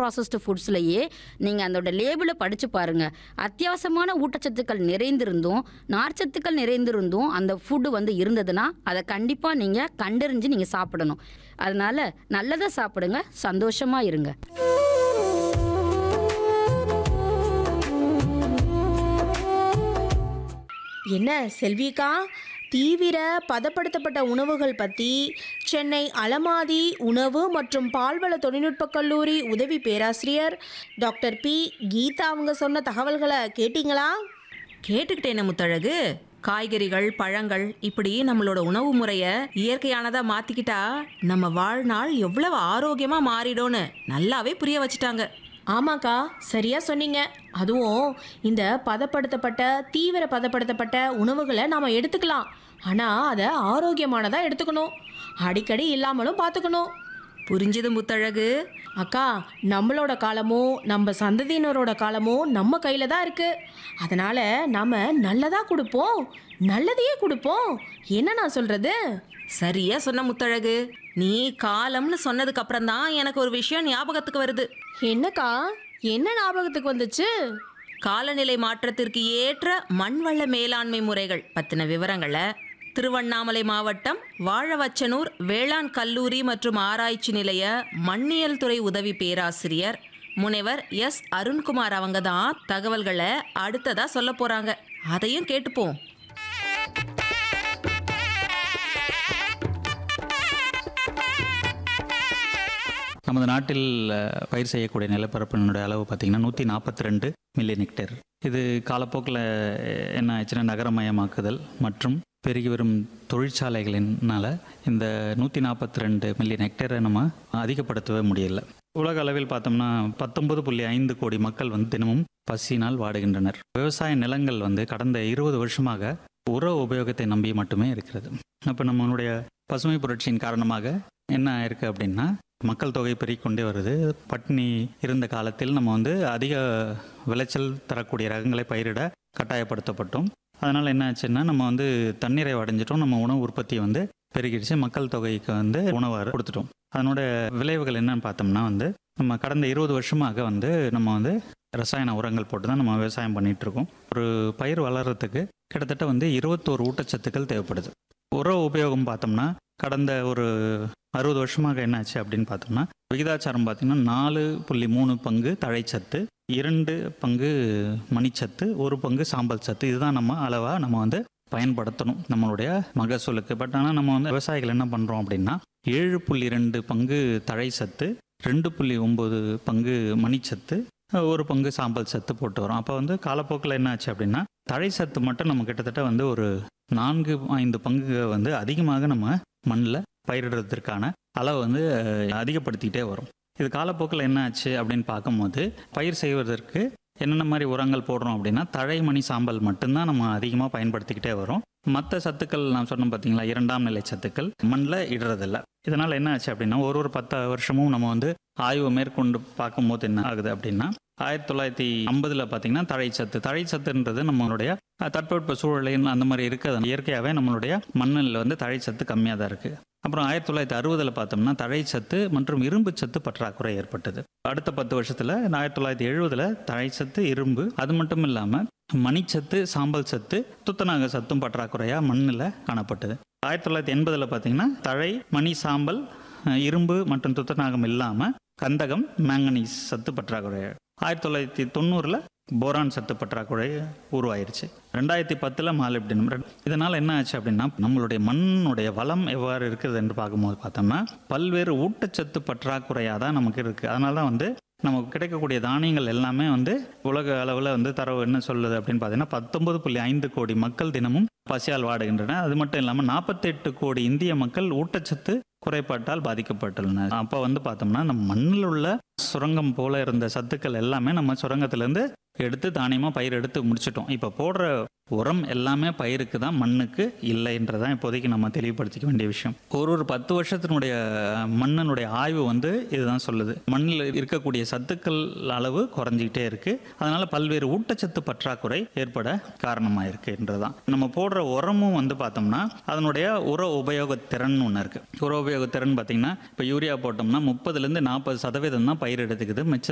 processed ஃபுட்ஸ்லையே நீங்கள் அதோட லேபிளை படித்து பாருங்கள் அத்தியாவசியமான ஊட்டச்சத்துக்கள் நிறைந்திருந்தும் நார்ச்சத்துக்கள் நிறைந்திருந்தும் அந்த ஃபுட்டு வந்து இருந்ததுன்னா அதை கண்டிப்பாக நீங்கள் கண்டறிஞ்சு நீங்கள் சாப்பிடணும் அதனால நல்லதை சாப்பிடுங்க சந்தோஷமாக இருங்க என்ன செல்விக்கா தீவிர பதப்படுத்தப்பட்ட உணவுகள் பற்றி சென்னை அலமாதி உணவு மற்றும் பால்வள தொழில்நுட்பக் கல்லூரி உதவி பேராசிரியர் டாக்டர் பி கீதா அவங்க சொன்ன தகவல்களை கேட்டிங்களா கேட்டுக்கிட்டேனே முத்தழகு காய்கறிகள் பழங்கள் இப்படி நம்மளோட உணவு முறைய இயற்கையானதா மாத்திக்கிட்டா நம்ம வாழ்நாள் எவ்வளவு ஆரோக்கியமா மாறிடும்னு நல்லாவே புரிய வச்சுட்டாங்க ஆமாக்கா சரியா சொன்னீங்க அதுவும் இந்த பதப்படுத்தப்பட்ட தீவிர பதப்படுத்தப்பட்ட உணவுகளை நாம் எடுத்துக்கலாம் ஆனால் அதை ஆரோக்கியமானதாக எடுத்துக்கணும் அடிக்கடி இல்லாமலும் பார்த்துக்கணும் புரிஞ்சது முத்தழகு அக்கா நம்மளோட காலமும் நம்ம சந்ததியினரோட காலமும் நம்ம கையில் தான் இருக்கு அதனால நாம நல்லதா கொடுப்போம் நல்லதையே கொடுப்போம் என்ன நான் சொல்றது சரியா சொன்ன முத்தழகு நீ காலம்னு சொன்னதுக்கு அப்புறம் தான் எனக்கு ஒரு விஷயம் ஞாபகத்துக்கு வருது என்னக்கா என்ன ஞாபகத்துக்கு வந்துச்சு காலநிலை மாற்றத்திற்கு ஏற்ற மண்வள மேலாண்மை முறைகள் பத்தின விவரங்களை திருவண்ணாமலை மாவட்டம் வாழவச்சனூர் வேளாண் கல்லூரி மற்றும் ஆராய்ச்சி நிலைய மண்ணியல் துறை உதவி பேராசிரியர் முனைவர் எஸ் அருண்குமார் அவங்க தான் தகவல்களை அடுத்ததா சொல்ல போறாங்க அதையும் கேட்டுப்போம் நமது நாட்டில் அஹ், பயிர் செய்யக்கூடிய நிலப்பரப்பினுடைய அளவு பார்த்திங்கன்னா நூற்றி நாற்பத்தி ரெண்டு மில்லியன் ஹெக்டேர் இது காலப்போக்கில் என்ன ஆச்சுன்னா நகரமயமாக்குதல் மற்றும் பெருகி வரும் தொழிற்சாலைகளினால இந்த நூற்றி நாற்பத்தி ரெண்டு மில்லியன் ஹெக்டேரை நம்ம அதிகப்படுத்தவே முடியல உலக அளவில் பார்த்தோம்னா பத்தொன்பது புள்ளி ஐந்து கோடி மக்கள் வந்து தினமும் பசியினால் வாடுகின்றனர் விவசாய நிலங்கள் வந்து கடந்த இருபது வருஷமாக உர உபயோகத்தை நம்பி மட்டுமே இருக்கிறது அப்போ நம்மளுடைய பசுமை புரட்சியின் காரணமாக என்ன ஆயிருக்கு அப்படின்னா மக்கள் தொகை பெருகிக்கொண்டே வருது பட்டினி இருந்த காலத்தில் நம்ம வந்து அதிக விளைச்சல் தரக்கூடிய ரகங்களை பயிரிட கட்டாயப்படுத்தப்பட்டோம் அதனால் என்ன ஆச்சுன்னா நம்ம வந்து தண்ணீரை அடைஞ்சிட்டோம் நம்ம உணவு உற்பத்தி வந்து பெருகிடுச்சு மக்கள் தொகைக்கு வந்து உணவை கொடுத்துட்டோம் அதனோட விளைவுகள் என்னன்னு பார்த்தோம்னா வந்து நம்ம கடந்த இருபது வருஷமாக வந்து நம்ம வந்து ரசாயன உரங்கள் போட்டு தான் நம்ம விவசாயம் பண்ணிட்டு இருக்கோம் ஒரு பயிர் வளர்கிறதுக்கு கிட்டத்தட்ட வந்து இருபத்தோரு ஊட்டச்சத்துக்கள் தேவைப்படுது உர உபயோகம் பார்த்தோம்னா கடந்த ஒரு அறுபது வருஷமாக என்னாச்சு அப்படின்னு பார்த்தோம்னா விகிதாச்சாரம் பார்த்தீங்கன்னா நாலு புள்ளி மூணு பங்கு தழைச்சத்து இரண்டு பங்கு மணிச்சத்து ஒரு பங்கு சாம்பல் சத்து இதுதான் நம்ம அளவாக நம்ம வந்து பயன்படுத்தணும் நம்மளுடைய மகசூலுக்கு பட் ஆனால் நம்ம வந்து விவசாயிகள் என்ன பண்ணுறோம் அப்படின்னா ஏழு புள்ளி ரெண்டு பங்கு தழைச்சத்து ரெண்டு புள்ளி ஒம்பது பங்கு மணிச்சத்து ஒரு பங்கு சாம்பல் சத்து போட்டு வரோம் அப்போ வந்து காலப்போக்கில் என்ன ஆச்சு அப்படின்னா தழை சத்து மட்டும் நம்ம கிட்டத்தட்ட வந்து ஒரு நான்கு ஐந்து பங்கு வந்து அதிகமாக நம்ம மண்ணில் பயிரிடுறதுக்கான அளவை வந்து அஹ், அதிகப்படுத்திக்கிட்டே வரும் இது காலப்போக்கில் என்ன ஆச்சு அப்படின்னு பார்க்கும்போது பயிர் செய்வதற்கு என்னென்ன மாதிரி உரங்கள் போடுறோம் அப்படின்னா தழை மணி சாம்பல் மட்டும்தான் நம்ம அதிகமாக பயன்படுத்திக்கிட்டே வரோம் மற்ற சத்துக்கள் நான் சொன்னேன் பார்த்தீங்களா இரண்டாம் நிலை சத்துக்கள் மண்ணில் இடுறதில்ல இதனால் என்ன ஆச்சு அப்படின்னா ஒரு ஒரு பத்து வருஷமும் நம்ம வந்து ஆய்வு மேற்கொண்டு பார்க்கும்போது என்ன ஆகுது அப்படின்னா ஆயிரத்தி தொள்ளாயிரத்தி ஐம்பதில் பார்த்தீங்கன்னா தழைச்சத்து தழைச்சத்துன்றது நம்மளுடைய அஹ், தட்பவெட்ப சூழலின் அந்த மாதிரி இருக்கிறது இயற்கையாகவே நம்மளுடைய மண்ணில் வந்து தழைச்சத்து கம்மியாக தான் இருக்குது அப்புறம் ஆயிரத்தி தொள்ளாயிரத்தி அறுபதில் பார்த்தோம்னா தழைச்சத்து மற்றும் இரும்பு சத்து பற்றாக்குறை ஏற்பட்டது அடுத்த பத்து வருஷத்தில் ஆயிரத்தி தொள்ளாயிரத்தி எழுபதில் தழைச்சத்து இரும்பு அது மட்டும் இல்லாமல் மணிச்சத்து சாம்பல் சத்து துத்தநாக சத்தும் பற்றாக்குறையாக மண்ணில் காணப்பட்டது ஆயிரத்தி தொள்ளாயிரத்தி எண்பதில் பார்த்தீங்கன்னா தழை மணி சாம்பல் அஹ், இரும்பு மற்றும் துத்தநாகம் இல்லாமல் கந்தகம் மேங்கனீஸ் சத்து பற்றாக்குறை ஆயிரத்தி தொள்ளாயிரத்தி தொண்ணூறில் போரான் சத்து பற்றாக்குறை உருவாயிருச்சு ரெண்டாயிரத்தி பத்தில் மாலிப்டினம் இதனால் என்ன ஆச்சு அப்படின்னா நம்மளுடைய மண்ணுடைய வளம் எவ்வாறு இருக்குது என்று பார்க்கும்போது பார்த்தோம்னா பல்வேறு ஊட்டச்சத்து பற்றாக்குறையாக தான் நமக்கு இருக்குது அதனால தான் வந்து நமக்கு கிடைக்கக்கூடிய தானியங்கள் எல்லாமே வந்து உலக அளவில் வந்து தரவு என்ன சொல்லுது அப்படின்னு பார்த்தீங்கன்னா பத்தொன்பது புள்ளி ஐந்து கோடி மக்கள் தினமும் பசியால் வாடுகின்றன அது மட்டும் இல்லாமல் நாற்பத்தெட்டு கோடி இந்திய மக்கள் ஊட்டச்சத்து குறைபாட்டால் பாதிக்கப்பட்டுள்ளனர் அப்போ வந்து பார்த்தோம்னா நம்ம மண்ணில் உள்ள சுரங்கம் போல இருந்த சத்துக்கள் எல்லாமே நம்ம சுரங்கத்திலேருந்து எடுத்து தானியமாக பயிர் எடுத்து முடிச்சிட்டோம் இப்போ போடுற உரம் எல்லாமே பயிருக்கு தான் மண்ணுக்கு இல்லைன்றதான் இப்போதைக்கு நம்ம தெளிவுபடுத்திக்க வேண்டிய விஷயம் ஒரு ஒரு பத்து வருஷத்தினுடைய மண்ணினுடைய ஆய்வு வந்து இதுதான் சொல்லுது மண்ணில் இருக்கக்கூடிய சத்துக்கள் அளவு குறைஞ்சிக்கிட்டே இருக்கு அதனால பல்வேறு ஊட்டச்சத்து பற்றாக்குறை ஏற்பட காரணமாக இருக்குன்றதான் நம்ம போடுற உரமும் வந்து பார்த்தோம்னா அதனுடைய உர உபயோக திறன் ஒன்று இருக்கு உர உபயோக திறன் பார்த்தீங்கன்னா இப்போ யூரியா போட்டோம்னா முப்பதுலேருந்து நாற்பது சதவீதம் தான் பயிர் எடுத்துக்குது மிச்ச